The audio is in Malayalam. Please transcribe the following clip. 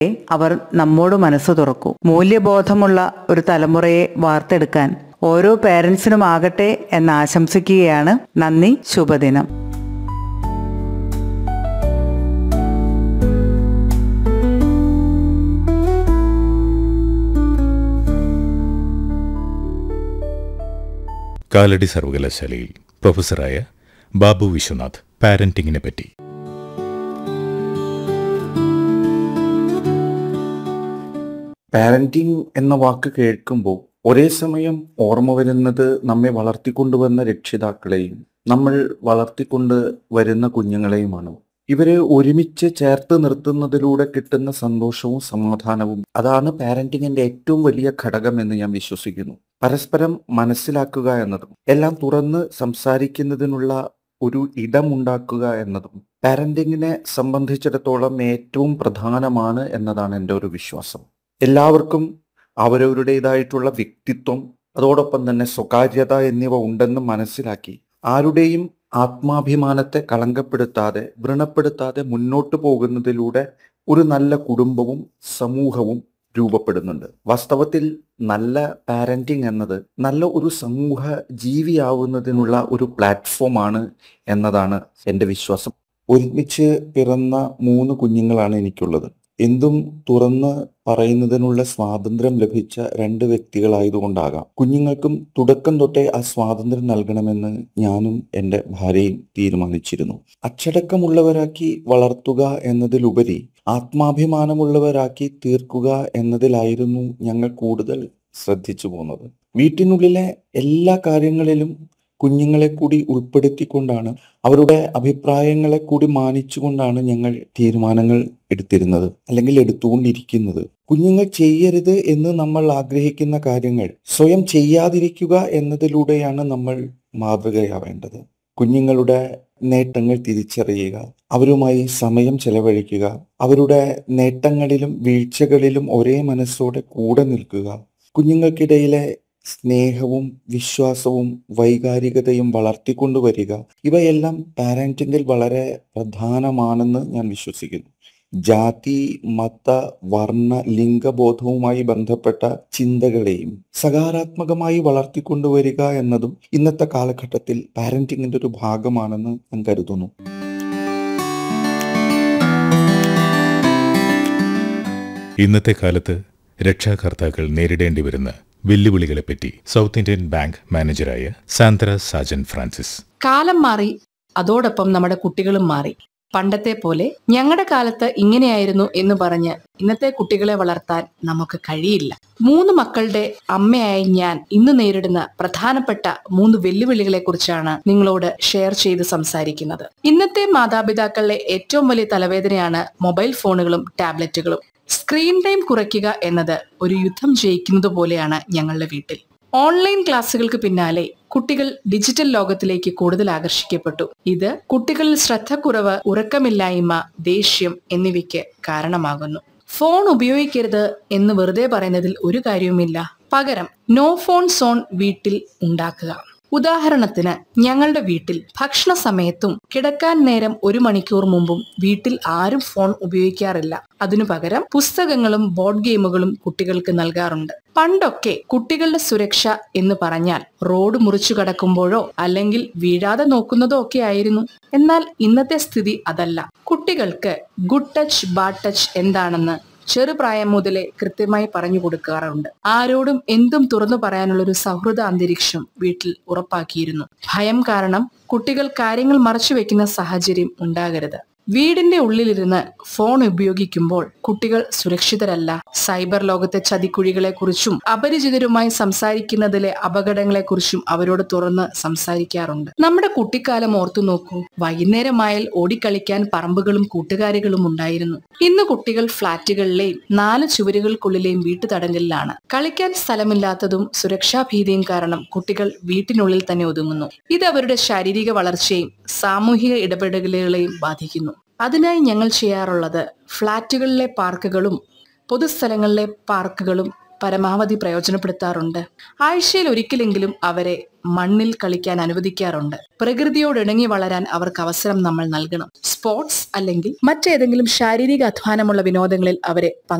അവർ നമ്മോട് മനസ്സ് തുറക്കൂ മൂല്യബോധമുള്ള ഒരു തലമുറയെ വാർത്തെടുക്കാൻ ഓരോ പേരൻസിനും ആകട്ടെ എന്ന് ആശംസിക്കുകയാണ് നന്ദി ശുഭദിനം കാലടി സർവകലാശാലയിൽ പ്രൊഫസറായ ബാബു വിശ്വനാഥ് പാരന്റിങ്ങിനെ പറ്റി പാരന്റിങ് എന്ന വാക്ക് കേൾക്കുമ്പോൾ ഒരേ സമയം ഓർമ്മ വരുന്നത് നമ്മെ വളർത്തിക്കൊണ്ടുവന്ന രക്ഷിതാക്കളെയും നമ്മൾ വളർത്തിക്കൊണ്ട് വരുന്ന കുഞ്ഞുങ്ങളെയുമാണ് ഇവരെ ഒരുമിച്ച് ചേർത്ത് നിർത്തുന്നതിലൂടെ കിട്ടുന്ന സന്തോഷവും സമാധാനവും അതാണ് പാരന്റിങ്ങിന്റെ ഏറ്റവും വലിയ ഘടകം എന്ന് ഞാൻ വിശ്വസിക്കുന്നു പരസ്പരം മനസ്സിലാക്കുക എന്നതും എല്ലാം തുറന്ന് സംസാരിക്കുന്നതിനുള്ള ഒരു ഇടമുണ്ടാക്കുക എന്നതും പാരന്റിങ്ങിനെ സംബന്ധിച്ചിടത്തോളം ഏറ്റവും പ്രധാനമാണ് എന്നതാണ് എൻ്റെ ഒരു വിശ്വാസം എല്ലാവർക്കും അവരവരുടേതായിട്ടുള്ള വ്യക്തിത്വം അതോടൊപ്പം തന്നെ സ്വകാര്യത എന്നിവ ഉണ്ടെന്ന് മനസ്സിലാക്കി ആരുടെയും ആത്മാഭിമാനത്തെ കളങ്കപ്പെടുത്താതെ വ്രണപ്പെടുത്താതെ മുന്നോട്ട് പോകുന്നതിലൂടെ ഒരു നല്ല കുടുംബവും സമൂഹവും രൂപപ്പെടുന്നുണ്ട് വാസ്തവത്തിൽ നല്ല പാരന്റിങ് എന്നത് നല്ല ഒരു സമൂഹ ജീവിയാവുന്നതിനുള്ള ഒരു പ്ലാറ്റ്ഫോമാണ് എന്നതാണ് എൻ്റെ വിശ്വാസം ഒരുമിച്ച് പിറന്ന മൂന്ന് കുഞ്ഞുങ്ങളാണ് എനിക്കുള്ളത് എന്തും തുറന്ന് പറയുന്നതിനുള്ള സ്വാതന്ത്ര്യം ലഭിച്ച രണ്ട് വ്യക്തികളായതുകൊണ്ടാകാം കുഞ്ഞുങ്ങൾക്കും തുടക്കം തൊട്ടേ ആ സ്വാതന്ത്ര്യം നൽകണമെന്ന് ഞാനും എൻ്റെ ഭാര്യയും തീരുമാനിച്ചിരുന്നു അച്ചടക്കമുള്ളവരാക്കി വളർത്തുക എന്നതിലുപരി ആത്മാഭിമാനമുള്ളവരാക്കി തീർക്കുക എന്നതിലായിരുന്നു ഞങ്ങൾ കൂടുതൽ ശ്രദ്ധിച്ചു പോകുന്നത് വീട്ടിനുള്ളിലെ എല്ലാ കാര്യങ്ങളിലും കുഞ്ഞുങ്ങളെ കൂടി ഉൾപ്പെടുത്തിക്കൊണ്ടാണ് അവരുടെ അഭിപ്രായങ്ങളെ കൂടി മാനിച്ചുകൊണ്ടാണ് ഞങ്ങൾ തീരുമാനങ്ങൾ എടുത്തിരുന്നത് അല്ലെങ്കിൽ എടുത്തുകൊണ്ടിരിക്കുന്നത് കുഞ്ഞുങ്ങൾ ചെയ്യരുത് എന്ന് നമ്മൾ ആഗ്രഹിക്കുന്ന കാര്യങ്ങൾ സ്വയം ചെയ്യാതിരിക്കുക എന്നതിലൂടെയാണ് നമ്മൾ മാതൃകയാവേണ്ടത് കുഞ്ഞുങ്ങളുടെ നേട്ടങ്ങൾ തിരിച്ചറിയുക അവരുമായി സമയം ചെലവഴിക്കുക അവരുടെ നേട്ടങ്ങളിലും വീഴ്ചകളിലും ഒരേ മനസ്സോടെ കൂടെ നിൽക്കുക കുഞ്ഞുങ്ങൾക്കിടയിലെ സ്നേഹവും വിശ്വാസവും വൈകാരികതയും വളർത്തിക്കൊണ്ടുവരിക ഇവയെല്ലാം പാരന്റിങ്ങിൽ വളരെ പ്രധാനമാണെന്ന് ഞാൻ വിശ്വസിക്കുന്നു ജാതി മത വർണ്ണ ലിംഗബോധവുമായി ബന്ധപ്പെട്ട ചിന്തകളെയും സകാരാത്മകമായി വളർത്തിക്കൊണ്ടുവരിക എന്നതും ഇന്നത്തെ കാലഘട്ടത്തിൽ പാരന്റിങ്ങിന്റെ ഒരു ഭാഗമാണെന്ന് ഞാൻ കരുതുന്നു ഇന്നത്തെ കാലത്ത് രക്ഷാകർത്താക്കൾ നേരിടേണ്ടി വരുന്ന വെല്ലുവിളികളെപ്പറ്റി സൗത്ത് ഇന്ത്യൻ ബാങ്ക് മാനേജറായ സാന്ദ്ര സാജൻ ഫ്രാൻസിസ് കാലം മാറി അതോടൊപ്പം നമ്മുടെ കുട്ടികളും മാറി പണ്ടത്തെ പോലെ ഞങ്ങളുടെ കാലത്ത് ഇങ്ങനെയായിരുന്നു എന്ന് പറഞ്ഞ് ഇന്നത്തെ കുട്ടികളെ വളർത്താൻ നമുക്ക് കഴിയില്ല മൂന്ന് മക്കളുടെ അമ്മയായ ഞാൻ ഇന്ന് നേരിടുന്ന പ്രധാനപ്പെട്ട മൂന്ന് വെല്ലുവിളികളെ കുറിച്ചാണ് നിങ്ങളോട് ഷെയർ ചെയ്ത് സംസാരിക്കുന്നത് ഇന്നത്തെ മാതാപിതാക്കളുടെ ഏറ്റവും വലിയ തലവേദനയാണ് മൊബൈൽ ഫോണുകളും ടാബ്ലറ്റുകളും സ്ക്രീൻ ടൈം കുറയ്ക്കുക എന്നത് ഒരു യുദ്ധം ജയിക്കുന്നത് പോലെയാണ് ഞങ്ങളുടെ വീട്ടിൽ ഓൺലൈൻ ക്ലാസ്സുകൾക്ക് പിന്നാലെ കുട്ടികൾ ഡിജിറ്റൽ ലോകത്തിലേക്ക് കൂടുതൽ ആകർഷിക്കപ്പെട്ടു ഇത് കുട്ടികളിൽ ശ്രദ്ധക്കുറവ് ഉറക്കമില്ലായ്മ ദേഷ്യം എന്നിവയ്ക്ക് കാരണമാകുന്നു ഫോൺ ഉപയോഗിക്കരുത് എന്ന് വെറുതെ പറയുന്നതിൽ ഒരു കാര്യവുമില്ല പകരം നോ ഫോൺ സോൺ വീട്ടിൽ ഉണ്ടാക്കുക ഉദാഹരണത്തിന് ഞങ്ങളുടെ വീട്ടിൽ ഭക്ഷണ സമയത്തും കിടക്കാൻ നേരം ഒരു മണിക്കൂർ മുമ്പും വീട്ടിൽ ആരും ഫോൺ ഉപയോഗിക്കാറില്ല അതിനു പകരം പുസ്തകങ്ങളും ബോർഡ് ഗെയിമുകളും കുട്ടികൾക്ക് നൽകാറുണ്ട് പണ്ടൊക്കെ കുട്ടികളുടെ സുരക്ഷ എന്ന് പറഞ്ഞാൽ റോഡ് മുറിച്ചു കടക്കുമ്പോഴോ അല്ലെങ്കിൽ വീഴാതെ നോക്കുന്നതോ ഒക്കെ ആയിരുന്നു എന്നാൽ ഇന്നത്തെ സ്ഥിതി അതല്ല കുട്ടികൾക്ക് ഗുഡ് ടച്ച് ബാഡ് ടച്ച് എന്താണെന്ന് ചെറുപ്രായം മുതലേ കൃത്യമായി പറഞ്ഞു കൊടുക്കാറുണ്ട് ആരോടും എന്തും തുറന്നു പറയാനുള്ള ഒരു സൗഹൃദ അന്തരീക്ഷം വീട്ടിൽ ഉറപ്പാക്കിയിരുന്നു ഭയം കാരണം കുട്ടികൾ കാര്യങ്ങൾ മറച്ചു വെക്കുന്ന സാഹചര്യം ഉണ്ടാകരുത് വീടിന്റെ ഉള്ളിലിരുന്ന് ഫോൺ ഉപയോഗിക്കുമ്പോൾ കുട്ടികൾ സുരക്ഷിതരല്ല സൈബർ ലോകത്തെ ചതിക്കുഴികളെ കുറിച്ചും അപരിചിതരുമായി സംസാരിക്കുന്നതിലെ അപകടങ്ങളെ കുറിച്ചും അവരോട് തുറന്ന് സംസാരിക്കാറുണ്ട് നമ്മുടെ കുട്ടിക്കാലം ഓർത്തു നോക്കൂ വൈകുന്നേരമായാൽ ഓടിക്കളിക്കാൻ പറമ്പുകളും കൂട്ടുകാരികളും ഉണ്ടായിരുന്നു ഇന്ന് കുട്ടികൾ ഫ്ളാറ്റുകളിലെയും നാല് ചുവരുകൾക്കുള്ളിലെയും വീട്ടുതടങ്കലിലാണ് കളിക്കാൻ സ്ഥലമില്ലാത്തതും സുരക്ഷാ ഭീതിയും കാരണം കുട്ടികൾ വീട്ടിനുള്ളിൽ തന്നെ ഒതുങ്ങുന്നു ഇത് അവരുടെ ശാരീരിക വളർച്ചയും സാമൂഹിക ഇടപെടലുകളെയും ബാധിക്കുന്നു അതിനായി ഞങ്ങൾ ചെയ്യാറുള്ളത് ഫ്ളാറ്റുകളിലെ പാർക്കുകളും പൊതുസ്ഥലങ്ങളിലെ പാർക്കുകളും പരമാവധി പ്രയോജനപ്പെടുത്താറുണ്ട് ആഴ്ചയിൽ ഒരിക്കലെങ്കിലും അവരെ മണ്ണിൽ കളിക്കാൻ അനുവദിക്കാറുണ്ട് പ്രകൃതിയോട് ഇണങ്ങി വളരാൻ അവർക്ക് അവസരം നമ്മൾ നൽകണം സ്പോർട്സ് അല്ലെങ്കിൽ മറ്റേതെങ്കിലും ശാരീരിക അധ്വാനമുള്ള വിനോദങ്ങളിൽ അവരെ